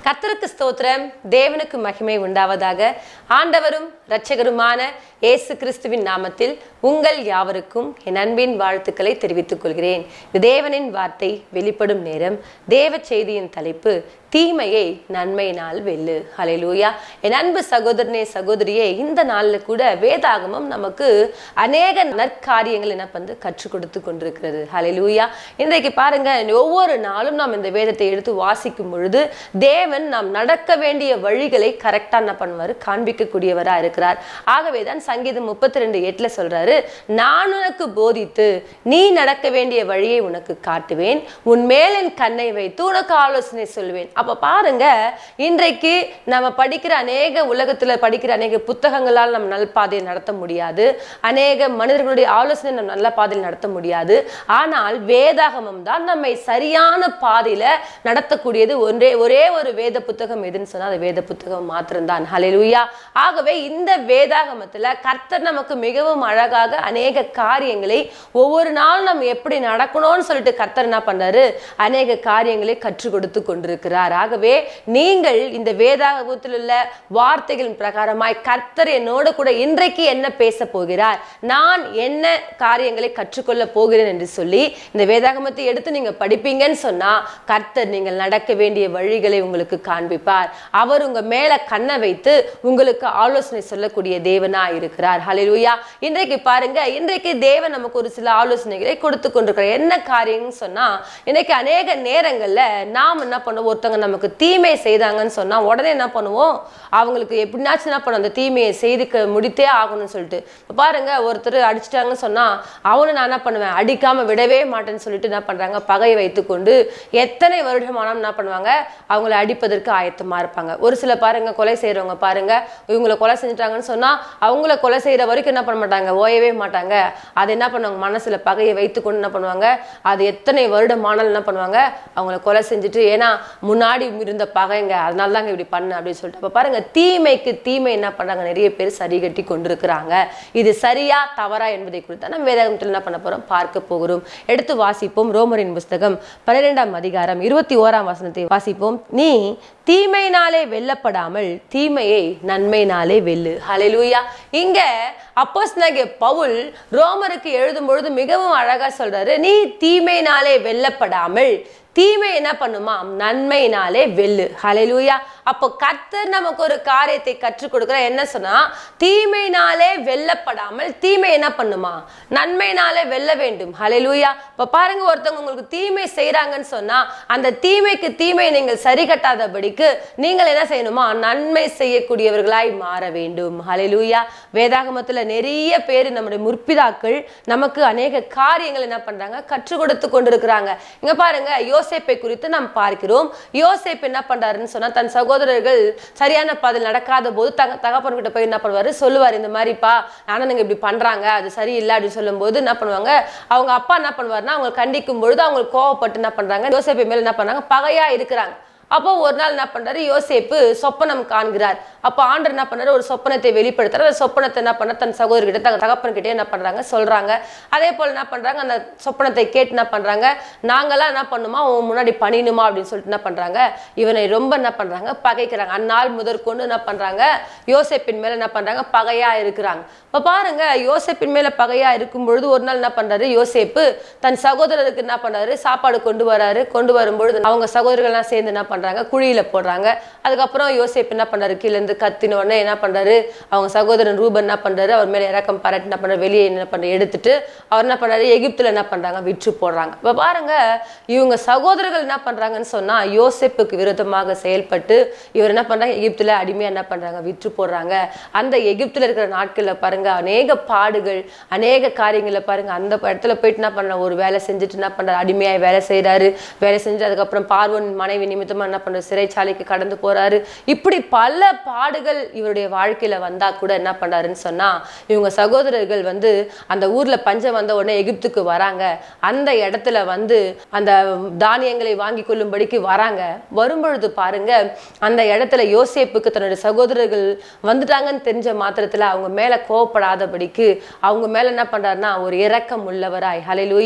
கர்த்தருக்கு ஸ்தோத்திரம் தேவனுக்கு மகிமை உண்டாவதாக ஆண்டவரும் இரட்சகருமான இயேசு கிறிஸ்துவின் நாமத்தில் உங்கள் யாவருக்கும் என் அன்பின் வாழ்த்துக்களை தெரிவித்துக் கொள்கிறேன் இது தேவனின் வார்த்தை வெளிப்படும் நேரம் தேவ செய்தியின் தலைப்பு தீமையை நன்மையினால் வெல்லு ஹalleluya என் அன்பு சகோதரனே சகோதரியே இந்த நாளில் கூட வேதாகமம் நமக்கு அநேக நற்காரியங்கள் என்ன வந்து கற்றுக் கொடுத்து கொண்டிருக்கிறது ஹalleluya இன்றைக்கு பாருங்க ஒவ்வொரு நாளும் நாம் இந்த வேதத்தை எடுத்து வாசிக்கும் பொழுது தேவன் நாம் நடக்க வேண்டிய வழிகளை கரெக்டா என்ன பண்ணுவார் காண்பிக்கக்கூடியவரா இருக்கிறார் ஆகவே தான் சங்கீதம் முப்பத்தி ரெண்டு எட்டுல சொல்றாரு நான் உனக்கு போதித்து நீ நடக்க வேண்டிய வழியை உனக்கு காட்டுவேன் உன் மேல் என் கண்ணை வைத்து உனக்கு ஆலோசனை சொல்வேன் அப்ப பாருங்க இன்றைக்கு நம்ம படிக்கிற அநேக உலகத்துல படிக்கிற அநேக புத்தகங்களால் நம்ம நல்ல பாதையை நடத்த முடியாது அநேக மனிதர்களுடைய ஆலோசனை நம்ம நல்ல பாதையில் நடத்த முடியாது ஆனால் வேதாகமம் தான் நம்மை சரியான பாதையில நடத்தக்கூடியது ஒன்றே ஒரே ஒரு வேத புத்தகம் எதுன்னு சொன்னா அது வேத புத்தகம் மாத்திரம்தான் ஹalleluya ஆகவே இந்த வேதாகமத்துல கர்த்தர் நமக்கு மிகவும் அழகாக அநேக காரியங்களை ஒவ்வொரு நாளும் நம்ம எப்படி நடக்கணும்னு சொல்லிட்டு கர்த்தர் என்ன பண்றாரு அநேக காரியங்களை கற்றுக் கொடுத்து கொண்டிருக்கிறார் ஆகவே நீங்கள் இந்த வேதாகமத்தில் உள்ள வார்த்தைகளின் பிரகாரமாய் கர்த்தர் என்னோடு கூட இன்றைக்கு என்ன பேச போகிறார் நான் என்ன காரியங்களை கற்றுக்கொள்ள போகிறேன் என்று சொல்லி இந்த வேதாகமத்தை எடுத்து நீங்க படிப்பீங்கன்னு சொன்னா கர்த்தர் நீங்கள் நடக்க வேண்டிய வழிகளை உங்களுக்கு காண்பிப்பார் அவர் உங்க மேல கண்ணை வைத்து உங்களுக்கு ஆலோசனை சொல்லக்கூடிய தேவனா இருக்கிறார் ஹalleluya இன்றைக்கு பாருங்க இன்றைக்கு தேவன் நமக்கு ஒரு சில ஆலோசனைகளை கொடுத்து கொண்டிருக்கிறார் என்ன காரியம்னு சொன்னா இன்னைக்கு அநேக நேரங்கள்ல நாம் என்ன பண்ணுவோம் ஒருத்தவங்க நமக்கு தீமை செய்தாங்கன்னு சொன்னா உடனே என்ன பண்ணுவோம் அவங்களுக்கு எப்படினாச்சும் என்ன பண்ணும் அந்த தீமையை செய்துக்க முடித்தே ஆகணும்னு சொல்லிட்டு இப்ப பாருங்க ஒருத்தர் அடிச்சிட்டாங்கன்னு சொன்னா அவனை நான் என்ன பண்ணுவேன் அடிக்காம விடவே மாட்டேன்னு சொல்லிட்டு என்ன பண்றாங்க பகையை வைத்துக்கொண்டு எத்தனை வருடமானாலும் என்ன பண்ணுவாங்க அவங்கள அடிப்பதற்கு ஆயத்தமா இருப்பாங்க ஒரு சில பாருங்க கொலை செய்யறவங்க பாருங்க இவங்களை கொலை செஞ்சுட்டாங்கன்னு சொன்னா அவங்கள கொலை செய்யற வரைக்கும் என்ன பண்ண மாட்டாங்க ஓயவே மாட்டாங்க அது என்ன பண்ணுவாங்க மனசுல பகையை வைத்துக்கொண்டு என்ன பண்ணுவாங்க அது எத்தனை வருடமானாலும் என்ன பண்ணுவாங்க அவங்கள கொலை செஞ்சுட்டு ஏன்னா முன்னாடி இருந்த பகைங்க அதனால தாங்க இப்படி பண்ண அப்படின்னு சொல்லிட்டு அப்ப பாருங்க தீமைக்கு தீமை என்ன பண்றாங்க நிறைய பேர் சரி கட்டி கொண்டிருக்கிறாங்க இது சரியா தவறா என்பதை குறித்து நம்ம வேதாகமத்தில் என்ன பண்ண போறோம் பார்க்க போகிறோம் எடுத்து வாசிப்போம் ரோமரின் புஸ்தகம் பன்னிரெண்டாம் அதிகாரம் இருபத்தி ஓராம் வசனத்தை வாசிப்போம் நீ தீமையினாலே வெல்லப்படாமல் தீமையை நன்மையினாலே வெல்லு ஹalleluya இங்க அப்போஸ்தலனாகிய பவுல் ரோமருக்கு எழுதும் பொழுது மிகவும் அழகா சொல்றாரு நீ தீமையினாலே வெல்லப்படாமல் தீமை என்ன பண்ணுமா நன்மையினாலே வெல்லு ஹalleluya அப்போ கர்த்தர் நமக்கு ஒரு காரியத்தை கற்றுக் கொடுக்குற என்ன சொன்னா தீமையினாலே வெல்லப்படாமல் தீமை என்ன பண்ணுமா நன்மையினாலே வெல்ல வேண்டும் ஹalleluya இப்ப பாருங்க ஒருத்தவங்க உங்களுக்கு தீமை செய்றாங்கன்னு சொன்னா அந்த தீமைக்கு தீமை நீங்கள் சரி கட்டாதபடிக்கு நீங்கள் என்ன செய்யணுமா நன்மை செய்யக்கூடியவர்களாய் மாற வேண்டும் ஹalleluya வேதாகமத்துல நிறைய பேர் நம்முடைய முற்பிதாக்கள் நமக்கு அநேக காரியங்கள் என்ன பண்றாங்க கற்றுக் கொடுத்து கொண்டிருக்கிறாங்க இங்க பாருங்க யோசேப்பை குறித்து நாம் பார்க்கிறோம் யோசேப் என்ன பண்றாருன்னு சொன்னா தன் சகோதரர்கள் சரியான பாதையில் நடக்காத போது தக தகப்பன்கிட்ட போய் என்ன பண்ணுவாரு சொல்லுவார் இந்த மாதிரிப்பா அண்ணனுங்க இப்படி பண்றாங்க அது சரியில்லை அப்படின்னு சொல்லும்போது என்ன பண்ணுவாங்க அவங்க அப்பா என்ன பண்ணுவாருன்னா அவங்க கண்டிக்கும் பொழுது அவங்களுக்கு கோவப்பட்டு என்ன பண்றாங்க யோசேப்பை மேல என்ன பண்றாங்க பகையா இருக்கிறாங்க அப்போ ஒரு நாள் என்ன பண்றாரு யோசேப்பு சொப்பனம் காண்கிறார் அப்போ ஆண்டர் என்ன பண்ணாரு ஒரு சொப்பனத்தை வெளிப்படுத்துறாரு அந்த சொப்பனத்தை என்ன பண்ண தன் சகோதரிகிட்ட தன் தகப்பன்கிட்டே என்ன பண்றாங்க சொல்றாங்க அதே போல என்ன பண்றாங்க அந்த சொப்பனத்தை கேட்டு என்ன பண்றாங்க நாங்கெல்லாம் என்ன பண்ணுமா உன் முன்னாடி பணியணுமா அப்படின்னு சொல்லிட்டு என்ன பண்றாங்க இவனை ரொம்ப என்ன பண்றாங்க பகைக்கிறாங்க அந்நாள் முதற்கொண்டு என்ன பண்றாங்க யோசேப்பின் மேல என்ன பண்றாங்க பகையா இருக்கிறாங்க இப்ப பாருங்க யோசேப்பின் மேல பகையா இருக்கும் பொழுது ஒரு நாள் என்ன பண்றாரு யோசேப்பு தன் சகோதரருக்கு என்ன பண்றாரு சாப்பாடு கொண்டு வராரு கொண்டு வரும்பொழுது அவங்க சகோதரர்கள்லாம் சேர்ந்து என்ன பண்றாங்க குழியில போடுறாங்க அதுக்கப்புறம் யோசேப் என்ன பண்றாரு கீழ இருந்து கத்தின உடனே என்ன பண்றாரு அவங்க சகோதரன் ரூபன் என்ன பண்றாரு அவர் மேல இறக்கம் பாராட்டி என்ன பண்றாரு வெளியே என்ன பண்ற எடுத்துட்டு அவர் என்ன பண்றாரு எகிப்துல என்ன பண்றாங்க விற்று போடுறாங்க இப்ப பாருங்க இவங்க சகோதரர்கள் என்ன பண்றாங்கன்னு சொன்னா யோசேப்புக்கு விரோதமாக செயல்பட்டு இவர் என்ன பண்றாங்க எகிப்துல அடிமையா என்ன பண்றாங்க விற்று போடுறாங்க அந்த எகிப்துல இருக்கிற நாட்கள்ல பாருங்க அநேக பாடுகள் அநேக காரியங்களை பாருங்க அந்த இடத்துல போயிட்டு என்ன பண்றாங்க ஒரு வேலை செஞ்சுட்டு என்ன பண்றாரு அடிமையாய் வேலை செய்யறாரு வேலை செஞ்சு அதுக்கப்புறம் பார்வன் மனைவி நிமித்தமா என்ன பண்றாரு சிறைச்சாலைக்கு கடந்து போறாரு இப்படி பல பாடுகள் இவருடைய வாழ்க்கையில வந்தா கூட என்ன பண்றாருன்னு சொன்னா இவங்க சகோதரர்கள் வந்து அந்த ஊர்ல பஞ்சம் வந்த உடனே எகிப்துக்கு வராங்க அந்த இடத்துல வந்து அந்த தானியங்களை வாங்கி கொள்ளும்படிக்கு வராங்க வரும்பொழுது பாருங்க அந்த இடத்துல யோசேப்புக்கு தன்னுடைய சகோதரர்கள் வந்துட்டாங்கன்னு தெரிஞ்ச மாத்திரத்துல அவங்க மேல கோவப்படாதபடிக்கு அவங்க மேல என்ன பண்றாருன்னா ஒரு இரக்கம் உள்ளவராய் ஹalleluya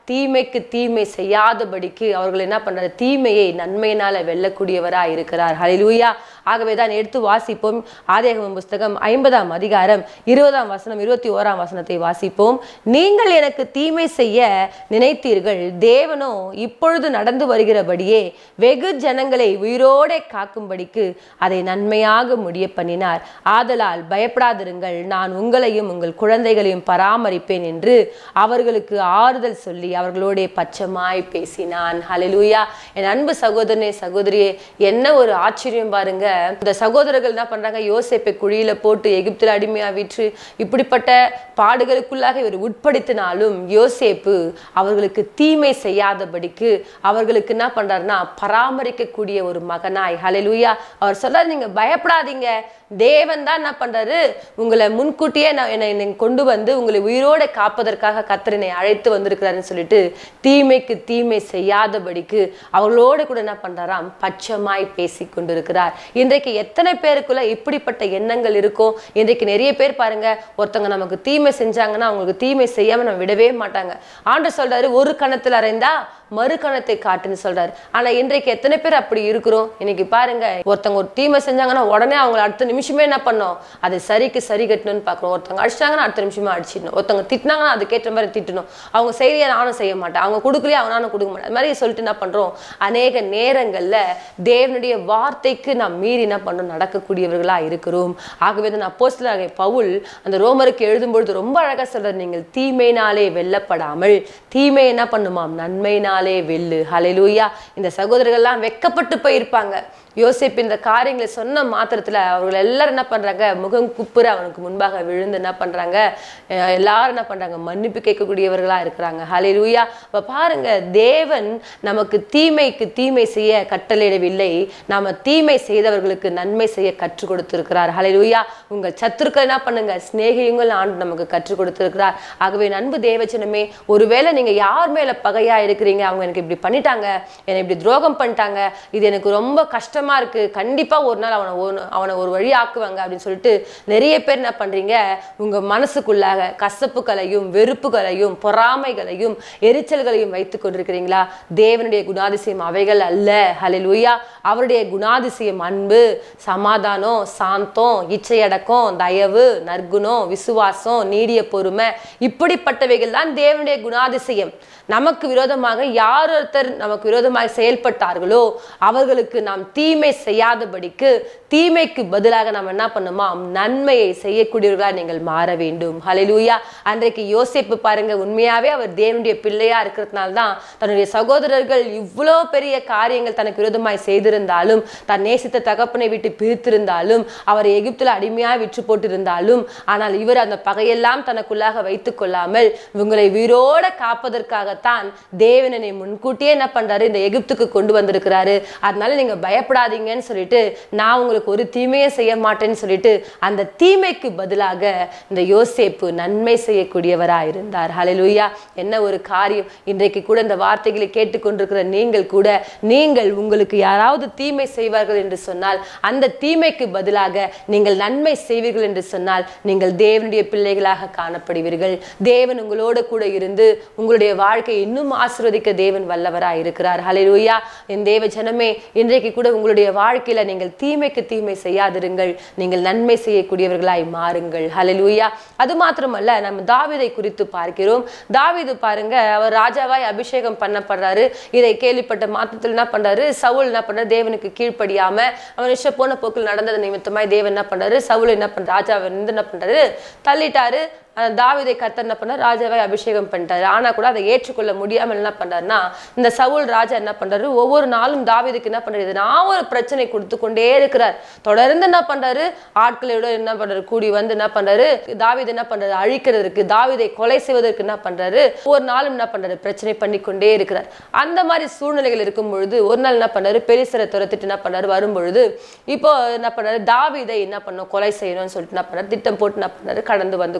தீமைக்கு தீமை செய்யாதபடிக்கு அவர்கள் என்ன பண்றாரு தீமையை நன்மையினால வெல்லக்கூடியவரா இருக்கிறார் ஹalleluya ஆகவே தான் எடுத்து வாசிப்போம் ஆதியாகமம் புஸ்தகம் ஐம்பதாம் அதிகாரம் இருபதாம் வசனம் இருபத்தி ஓராம் வசனத்தை வாசிப்போம் நீங்கள் எனக்கு தீமை செய்ய நினைத்தீர்கள் தேவனோ இப்பொழுது நடந்து வருகிறபடியே வெகு ஜனங்களை உயிரோடே காக்கும்படிக்கு அதை நன்மையாக முடிய பண்ணினார் ஆதலால் பயப்படாதிருங்கள் நான் உங்களையும் உங்கள் குழந்தைகளையும் பராமரிப்பேன் என்று அவர்களுக்கு ஆறுதல் சொல்லி அவர்களோடே பச்சமாய் பேசினான் ஹalleluya என் அன்பு சகோதரனே சகோதரியே என்ன ஒரு ஆச்சரியம் பாருங்க இந்த சகோதரர்கள் என்ன பண்றாங்க யோசேப்பை குழியில போட்டு எகிப்தில் அடிமையா விற்று இப்படிப்பட்ட பாடுகளுக்குள்ளாக இவர் உட்படுத்தினாலும் யோசேப்பு அவர்களுக்கு தீமை செய்யாதபடிக்கு அவர்களுக்கு என்ன பண்றாருன்னா பராமரிக்கக்கூடிய ஒரு மகனாய் ஹalleluya அவர் சொல்றாரு நீங்க பயப்படாதீங்க தேவன் தான் என்ன பண்றாரு உங்களை முன்கூட்டியே நான் என்னை என்னை கொண்டு வந்து உங்களை உயிரோட காப்பதற்காக கத்தரனை அழைத்து வந்திருக்கிறாருன்னு சொல்லிட்டு தீமைக்கு தீமை செய்யாதபடிக்கு அவர்களோட கூட என்ன பண்றாராம் பச்சமாய் பேசி கொண்டிருக்கிறார் இன்றைக்கு எத்தனை பேருக்குள்ள இப்படிப்பட்ட எண்ணங்கள் இருக்கும் இன்றைக்கு நிறைய பேர் பாருங்க ஒருத்தவங்க நமக்கு தீமை செஞ்சாங்கன்னா அவங்களுக்கு தீமை செய்யாம நம்ம விடவே மாட்டாங்க ஆண்டு சொல்றாரு ஒரு கணத்துல அறைந்தா மறு கணத்தை காட்டுன்னு சொல்றாரு ஆனா இன்றைக்கு எத்தனை பேர் அப்படி இருக்கிறோம் இன்னைக்கு பாருங்க ஒருத்தவங்க ஒரு தீமை செஞ்சாங்கன்னா உடனே அவங்கள அடுத்த நிமிஷமே என்ன பண்ணோம் அதை சரிக்கு சரி கட்டணும்னு பார்க்கணும் ஒருத்தவங்க அடிச்சாங்கன்னா அடுத்த நிமிஷமே அடிச்சிடணும் ஒருத்தவங்க திட்டினாங்கன்னா அதுக்கேற்ற மாதிரி திட்டணும் அவங்க செய்தியை நானும் செய்ய மாட்டேன் அவங்க கொடுக்கலையே அவன் நானும் கொடுக்க மாட்டேன் அது மாதிரி சொல்லிட்டு என்ன பண்றோம் அநேக நேரங்கள்ல தேவனுடைய வார்த்தைக்கு நாம் மீறி என்ன பண்றோம் நடக்கக்கூடியவர்களா இருக்கிறோம் ஆகவே தான் அப்போஸ்தலராகிய பவுல் அந்த ரோமருக்கு எழுதும்பொழுது ரொம்ப அழகா சொல்றாரு நீங்கள் தீமையினாலே வெல்லப்படாமல் தீமை என்ன பண்ணுமாம் நன்மையினாலே வெல்லு ஹalleluya இந்த சகோதரர்கள்லாம் வெக்கப்பட்டு போயிருப்பாங்க யோசிப்பு இந்த காரியங்களை சொன்ன மாத்திரத்துல அவர்கள் எல்லாரும் என்ன பண்றாங்க முகம் குப்புற அவனுக்கு முன்பாக விழுந்து என்ன பண்றாங்க அஹ் எல்லாரும் என்ன பண்றாங்க மன்னிப்பு கேட்கக்கூடியவர்களா இருக்கிறாங்க ஹalleluya அப்ப பாருங்க தேவன் நமக்கு தீமைக்கு தீமை செய்ய கட்டளையிடவில்லை நாம தீமை செய்தவர்களுக்கு நன்மை செய்ய கற்றுக் கொடுத்திருக்கிறார் ஹalleluya உங்கள் சத்துருக்கள் என்ன பண்ணுங்க சிநேகியுங்கள் ஆண்டு நமக்கு கற்றுக் கொடுத்திருக்கிறார் ஆகவே நண்பு தேவச்சனமே ஒருவேளை நீங்க யார் மேல பகையா இருக்கிறீங்க அவங்க எனக்கு இப்படி பண்ணிட்டாங்க என்னை இப்படி துரோகம் பண்ணிட்டாங்க இது எனக்கு ரொம்ப கஷ்டமா இருக்கு கண்டிப்பா ஒரு நாள் அவனை ஒரு- அவனை ஒரு வழி ஆக்குவாங்க அப்படின்னு சொல்லிட்டு நிறைய பேர் என்ன பண்றீங்க உங்க மனசுக்குள்ளாக கசப்புகளையும் வெறுப்புகளையும் பொறாமைகளையும் எரிச்சல்களையும் வைத்துக் கொண்டிருக்கிறீங்களா தேவனுடைய குணாதிசயம் அவைகள் அல்ல ஹalleluya அவருடைய குணாதிசயம் அன்பு சமாதானம் சாந்தம் இச்சையடக்கம் தயவு நற்குணம் விசுவாசம் நீடிய பொறுமை இப்படிப்பட்டவைகள் தான் தேவனுடைய குணாதிசயம் நமக்கு விரோதமாக யார் ஒருத்தர் நமக்கு விரோதமாக செயல்பட்டார்களோ அவர்களுக்கு நாம் தீமை செய்யாதபடிக்கு தீமைக்கு பதிலாக நாம் என்ன பண்ணுமா நன்மையை செய்யக்கூடியவர்களாக நீங்கள் மாற வேண்டும் ஹalleluya அன்றைக்கு யோசேப்பு பாருங்க உண்மையாவே அவர் தேவனுடைய பிள்ளையா இருக்கிறதுனால தான் தன்னுடைய சகோதரர்கள் இவ்வளோ பெரிய காரியங்கள் தனக்கு விரோதமாய் செய்திருந்தாலும் தான் நேசித்த தகப்பனை விட்டு பிரித்திருந்தாலும் அவர் எகிப்துல அடிமையாக விற்று போட்டிருந்தாலும் ஆனால் இவர் அந்த பகையெல்லாம் தனக்குள்ளாக வைத்துக் கொள்ளாமல் இவங்களை உயிரோட காப்பதற்காகத்தான் தேவனனை முன்கூட்டியே என்ன பண்றாரு இந்த எகிப்துக்கு கொண்டு வந்திருக்கிறாரு அதனால நீங்க பயப்படாதீங்கன்னு சொல்லிட்டு நான் உங்களுக்கு ஒரு தீமையை செய்ய மாட்டேன்னு சொல்லிட்டு அந்த தீமைக்கு பதிலாக இந்த யோசேப்பு நன்மை செய்யக்கூடியவரா இருந்தார் ஹalleluya என்ன ஒரு காரியம் இன்றைக்கு கூட இந்த வார்த்தைகளை கேட்டுக்கொண்டிருக்கிற நீங்கள் கூட நீங்கள் உங்களுக்கு யாராவது தீமை செய்வார்கள் என்று சொன்னால் அந்த தீமைக்கு பதிலாக நீங்கள் நன்மை செய்வீர்கள் என்று சொன்னால் நீங்கள் தேவனுடைய பிள்ளைகளாக காணப்படுவீர்கள் தேவன் உங்களோடு கூட இருந்து உங்களுடைய வாழ்க்கையை இன்னும் ஆசீர்வதிக்க தேவன் வல்லவராய் இருக்கிறார் ஹalleluya என் தேவ ஜனமே இன்றைக்கு கூட உங்களுடைய வாழ்க்கையில நீங்கள் தீமைக்கு தீமை செய்யாதிருங்கள் நீங்கள் நன்மை செய்யக்கூடியவர்களாய் மாறுங்கள் ஹalleluya அது மாத்திரமல்ல நம்ம தாவீதை குறித்து பார்க்கிறோம் தாவீது பாருங்க அவர் ராஜாவாய் அபிஷேகம் பண்ணப்படுறாரு இதை கேள்விப்பட்ட மாத்திரத்தில் என்ன பண்றாரு சவுல் என்ன பண்றாரு தேவனுக்கு கீழ்ப்படியாம அவன் இஷ்ட போன போக்கில் நடந்தது நிமித்தமாய் தேவன் என்ன பண்றாரு சவுல் என்ன பண்ற ராஜாவை வந்து என்ன பண்றாரு தள்ளிட்டாரு அந்த தாவீதை கர்த்தர் என்ன பண்ணார் ராஜாவை அபிஷேகம் பண்ணிட்டாரு ஆனா கூட அதை ஏற்றுக்கொள்ள முடியாமல் என்ன பண்றாருன்னா இந்த சவுல் ராஜா என்ன பண்றாரு ஒவ்வொரு நாளும் தாவீதுக்கு என்ன பண்றாரு நான் ஒரு பிரச்சனை கொடுத்து கொண்டே இருக்கிறார் தொடர்ந்து என்ன பண்றாரு ஆட்களோட என்ன பண்றாரு கூடி வந்து என்ன பண்றாரு தாவீது என்ன பண்றாரு அழிக்கிறதுக்கு தாவீதை கொலை செய்வதற்கு என்ன பண்றாரு ஒவ்வொரு நாளும் என்ன பண்றாரு பிரச்சனை பண்ணி கொண்டே இருக்கிறார் அந்த மாதிரி சூழ்நிலைகள் இருக்கும் பொழுது ஒரு நாள் என்ன பண்ணாரு பெரிசரை துரத்திட்டு என்ன பண்ணாரு வரும்பொழுது இப்போ என்ன பண்ணாரு தாவீதை என்ன பண்ணும் கொலை செய்யணும்னு சொல்லிட்டு என்ன பண்ணாரு திட்டம் போட்டு என்ன பண்ணாரு கடந்து வந்து கொண்டிருக்கிறார்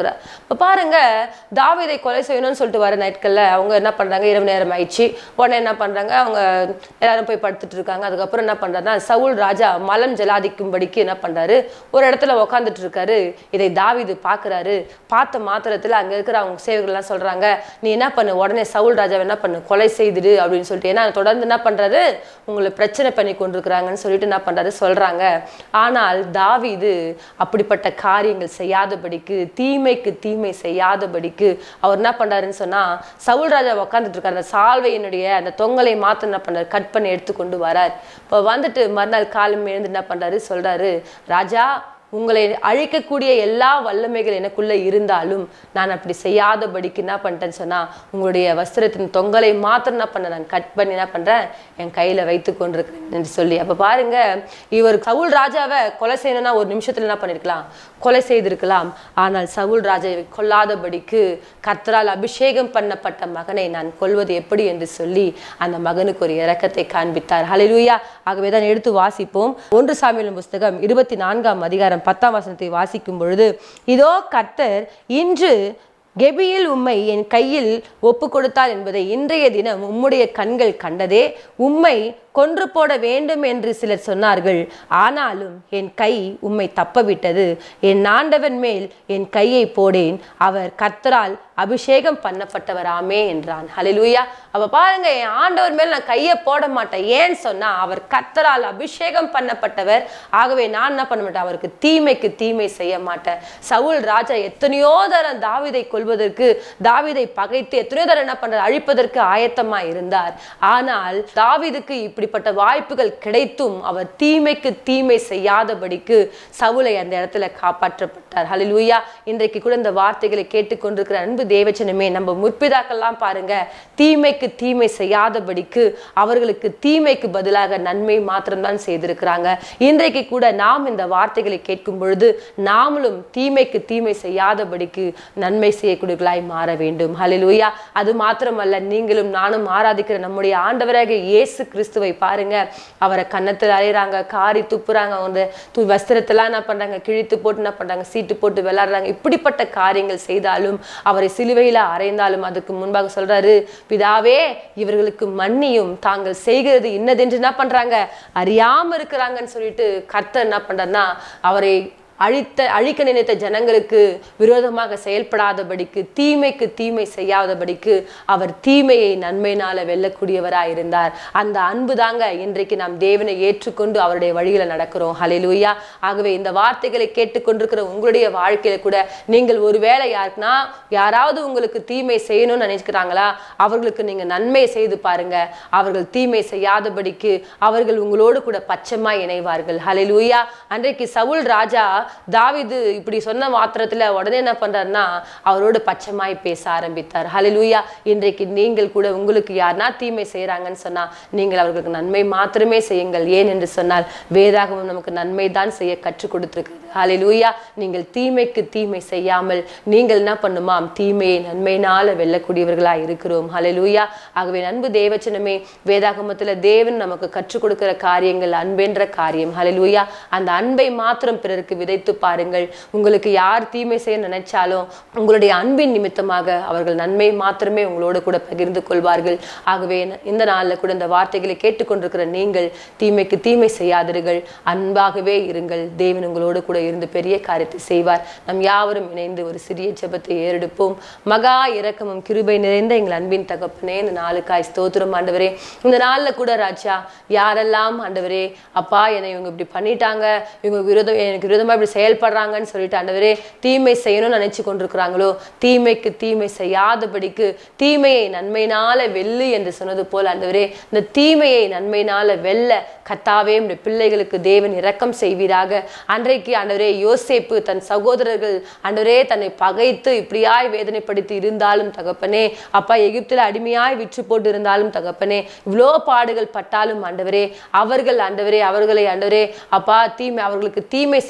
சொல்றார் இப்போ பாருங்க தாவீதை கொலை செய்யணும்னு சொல்லிட்டு வர நாட்கள்ல அவங்க என்ன பண்றாங்க இரவு நேரம் ஆயிடுச்சு உடனே என்ன பண்றாங்க அவங்க எல்லாரும் போய் படுத்துட்டு இருக்காங்க அதுக்கப்புறம் என்ன பண்றாருன்னா சவுல் ராஜா மலம் ஜலாதிக்கும்படிக்கு என்ன பண்றாரு ஒரு இடத்துல உட்காந்துட்டு இருக்காரு இதை தாவீது பார்க்கறாரு பார்த்த மாத்திரத்துல அங்க இருக்கிற அவங்க சேவர்கள் எல்லாம் சொல்றாங்க நீ என்ன பண்ணு உடனே சவுல் ராஜாவை என்ன பண்ணு கொலை செய்துடு அப்படின்னு சொல்லிட்டு ஏன்னா தொடர்ந்து என்ன பண்றாரு உங்களை பிரச்சனை பண்ணி கொண்டிருக்கிறாங்கன்னு சொல்லிட்டு என்ன பண்றாரு சொல்றாங்க ஆனால் தாவீது அப்படிப்பட்ட காரியங்கள் செய்யாதபடிக்கு தீமைக்கு தீமை செய்யாதபடிக்கு அவர் என்ன பண்றாருன்னு சொன்னா சவுல் ராஜா உட்காந்துட்டு இருக்காரு அந்த சால்வையினுடைய அந்த தொங்கலை மாத்த என்ன பண்றாரு கட் பண்ணி எடுத்துக்கொண்டு வரார் இப்போ வந்துட்டு மறுநாள் காலம் எழுந்து என்ன பண்றாரு சொல்றாரு ராஜா உங்களை அழிக்கக்கூடிய எல்லா வல்லமைகள் எனக்குள்ள இருந்தாலும் நான் அப்படி செய்யாதபடிக்கு என்ன பண்ணிட்டேன்னு சொன்னா உங்களுடைய வஸ்திரத்தின் தொங்கலை மாத்திரம் என்ன பண்ண நான் கட் பண்ணி என்ன பண்றேன் என் கையில வைத்து கொண்டிருக்கிறேன் என்று சொல்லி அப்ப பாருங்க இவர் சவுல் ராஜாவை கொலை செய்யணும்னா ஒரு நிமிஷத்துல என்ன பண்ணிருக்கலாம் கொலை செய்திருக்கலாம் ஆனால் சவுல் ராஜாவை கொல்லாதபடிக்கு கர்த்தரால் அபிஷேகம் பண்ணப்பட்ட மகனை நான் கொல்வது எப்படி என்று சொல்லி அந்த மகனுக்கு ஒரு இரக்கத்தை காண்பித்தார் ஹalleluya ஆகவே தான் எடுத்து வாசிப்போம் ஒன்று சாமியின் புஸ்தகம் இருபத்தி நான்காம் அதிகாரம் பத்தாம் வசனத்தை வாசிக்கும் பொழுது இதோ கர்த்தர் இன்று கெபியில் உம்மை என் கையில் ஒப்பு கொடுத்தார் என்பதை இன்றைய தினம் உம்முடைய கண்கள் கண்டதே உம்மை கொன்று போட வேண்டும் என்று சிலர் சொன்னார்கள் ஆனாலும் என் கை உம்மை தப்பவிட்டது என் ஆண்டவன் மேல் என் கையை போடேன் அவர் கர்த்தரால் அபிஷேகம் பண்ணப்பட்டவராமே என்றான் ஹalleluya அப்ப பாருங்க என் ஆண்டவர் மேல் நான் கையை போட மாட்டேன் ஏன்னு சொன்னா அவர் கர்த்தரால் அபிஷேகம் பண்ணப்பட்டவர் ஆகவே நான் என்ன பண்ண மாட்டேன் அவருக்கு தீமைக்கு தீமை செய்ய மாட்டேன் சவுல் ராஜா எத்தனையோ தரம் தாவீதை கொல்வதற்கு தாவீதை பகைத்து எத்தனையோ தரம் என்ன பண்றார் அழிப்பதற்கு ஆயத்தமா இருந்தார் ஆனால் தாவீதுக்கு இப்படிப்பட்ட வாய்ப்புகள் கிடைத்தும் அவர் தீமைக்கு தீமை செய்யாதபடிக்கு சவுலை அந்த இடத்துல காப்பாற்றப்பட்டார் ஹalleluya இன்றைக்கு கூட இந்த வார்த்தைகளை கேட்டுக்கொண்டிருக்கிற அன்பு தேவச்சனமே நம்ம முற்பிதாக்கள்லாம் பாருங்க தீமைக்கு தீமை செய்யாதபடிக்கு அவர்களுக்கு தீமைக்கு பதிலாக நன்மை மாத்திரம்தான் செய்திருக்கிறாங்க இன்றைக்கு கூட நாம் இந்த வார்த்தைகளை கேட்கும் பொழுது நாமளும் தீமைக்கு தீமை செய்யாதபடிக்கு நன்மை செய்யக்கூடியவர்களாய் மாற வேண்டும் ஹalleluya அது மாத்திரமல்ல நீங்களும் நானும் ஆராதிக்கிற நம்முடைய ஆண்டவராக இயேசு கிறிஸ்துவை பாருங்க அவரை கன்னத்தில் அறையிறாங்க காரி துப்புறாங்க அவங்க து வஸ்திரத்தெல்லாம் என்ன பண்றாங்க கிழித்து போட்டு என்ன பண்றாங்க சீட்டு போட்டு விளையாடுறாங்க இப்படிப்பட்ட காரியங்கள் செய்தாலும் அவரை சிலுவையில அறைந்தாலும் அதுக்கு முன்பாக சொல்றாரு பிதாவே இவர்களுக்கு மன்னியும் தாங்கள் செய்கிறது இன்னதென்று என்ன பண்றாங்க அறியாம இருக்கிறாங்கன்னு சொல்லிட்டு கர்த்தர் என்ன பண்றாருன்னா அவரை அழித்த அழிக்க நினைத்த ஜனங்களுக்கு விரோதமாக செயல்படாதபடிக்கு தீமைக்கு தீமை செய்யாதபடிக்கு அவர் தீமையை நன்மையினால வெல்லக்கூடியவராய் இருந்தார் அந்த அன்பு தாங்க இன்றைக்கு நாம் தேவனை ஏற்றுக்கொண்டு அவருடைய வழியில நடக்கிறோம் ஹalleluya ஆகவே இந்த வார்த்தைகளை கேட்டுக்கொண்டிருக்கிற உங்களுடைய வாழ்க்கையில கூட நீங்கள் ஒருவேளை யாருக்குன்னா யாராவது உங்களுக்கு தீமை செய்யணும்னு நினைக்கிறாங்களா அவர்களுக்கு நீங்க நன்மை செய்து பாருங்க அவர்கள் தீமை செய்யாதபடிக்கு அவர்கள் உங்களோடு கூட பச்சைமா இணைவார்கள் ஹalleluya அன்றைக்கு சவுல் ராஜா தாவீது இப்படி சொன்ன மாத்திரத்துல உடனே என்ன பண்றாருன்னா அவரோடு பச்சைமாய் பேச ஆரம்பித்தார் ஹalleluya இன்றைக்கு நீங்கள் கூட உங்களுக்கு யாருனா தீமை செய்றாங்கன்னு சொன்னா நீங்கள் அவர்களுக்கு நன்மை மாத்திரமே செய்யுங்கள் ஏன் என்று சொன்னால் வேதாகமம் நமக்கு நன்மை தான் செய்ய கற்றுக் கொடுத்திருக்கிறது ஹalleluya நீங்கள் தீமைக்கு தீமை செய்யாமல் நீங்கள் என்ன பண்ணுமாம் தீமையை நன்மையினால வெல்லக்கூடியவர்களாய் இருக்கிறோம் ஹalleluya ஆகவே அன்பு தேவச்சனமே வேதாகமத்துல தேவன் நமக்கு கற்றுக் கொடுக்கிற காரியங்கள் அன்பென்ற காரியம் ஹalleluya அந்த அன்பை மாத்திரம் பிறருக்கு விதைத்து பாருங்கள் உங்களுக்கு யார் தீமை செய்ய நினைச்சாலும் உங்களுடைய அன்பின் நிமித்தமாக அவர்கள் நன்மை மாத்திரமே உங்களோடு கூட பகிர்ந்து கொள்வார்கள் ஆகவே இந்த நாளில் கூட இந்த வார்த்தைகளை கேட்டுக்கொண்டிருக்கிற நீங்கள் தீமைக்கு தீமை செய்யாதீர்கள் அன்பாகவே இருங்கள் தேவன் உங்களோடு கூட இருந்து பெரிய காரியத்தை செய்வார் நம் யாவரும் இணைந்து ஒரு சிறிய ஜெபத்தை ஏறெடுப்போம் மகா இரக்கமும் கிருபை நிறைந்த எங்கள் அன்பின் தகப்பனே இந்த நாளுக்காய் ஸ்தோத்திரம் ஆண்டவரே இந்த நாளில் கூட ராஜா யாரெல்லாம் ஆண்டவரே அப்பா என்னை இவங்க இப்படி பண்ணிட்டாங்க இவங்க விரோதம் எனக்கு விரோதமா இப்படி செயல்படுறாங்கன்னு சொல்லிட்டு ஆண்டவரே தீமை செய்யணும்னு நினைச்சு கொண்டிருக்கிறாங்களோ தீமைக்கு தீமை செய்யாதபடிக்கு தீமையை நன்மையினால வெல்லு என்று சொன்னது போல ஆண்டவரே இந்த தீமையை நன்மையினால வெல்ல கத்தாவே உம்முடைய பிள்ளைகளுக்கு தேவன் இரக்கம் செய்வீராக அன்றைக்கு ஆண்டவரே யோசேப்பு தன் சகோதரர்கள் ஆண்டவரே தன்னை பகைத்து இப்படியாய் வேதனைப்படுத்தி இருந்தாலும் தகப்பனே அப்பா எகிப்தில் அடிமையாய் விற்று போட்டு இருந்தாலும் தகப்பனே இவ்வளோ பாடுகள் பட்டாலும் ஆண்டவரே அவர்கள் ஆண்டவரே அவர்களை ஆண்டவரே அப்பா தீமை அவர்களுக்கு தீமை செய்யாத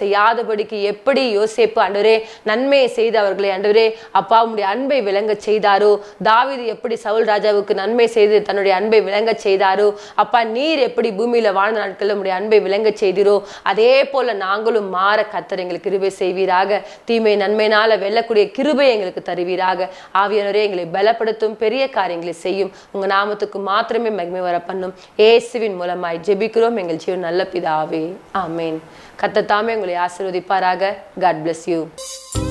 இல்லாதபடிக்கு எப்படி யோசேப்பு ஆண்டவரே நன்மையை செய்து அவர்களை ஆண்டவரே அப்பா உம்முடைய அன்பை விளங்க செய்தாரோ தாவீது எப்படி சவுல் ராஜாவுக்கு நன்மை செய்து தன்னுடைய அன்பை விளங்க செய்தாரோ அப்பா நீர் எப்படி பூமியில வாழ்ந்த நாட்களில் உம்முடைய அன்பை விளங்க செய்தீரோ அதே போல நாங்களும் மாற கத்தர் எங்களுக்கு கிருபை செய்வீராக தீமை நன்மையினால வெல்லக்கூடிய கிருபை எங்களுக்கு தருவீராக ஆவியானவரே எங்களை பலப்படுத்தும் பெரிய காரியங்களை செய்யும் உங்க நாமத்துக்கு மாத்திரமே மகிமை வர பண்ணும் இயேசுவின் மூலமாய் ஜெபிக்கிறோம் எங்கள் ஜீவன் நல்ல பிதாவே ஆமேன் கத்தத்தாமே உங்களை ஆசீர்வதிப்பாராக காட் bless யூ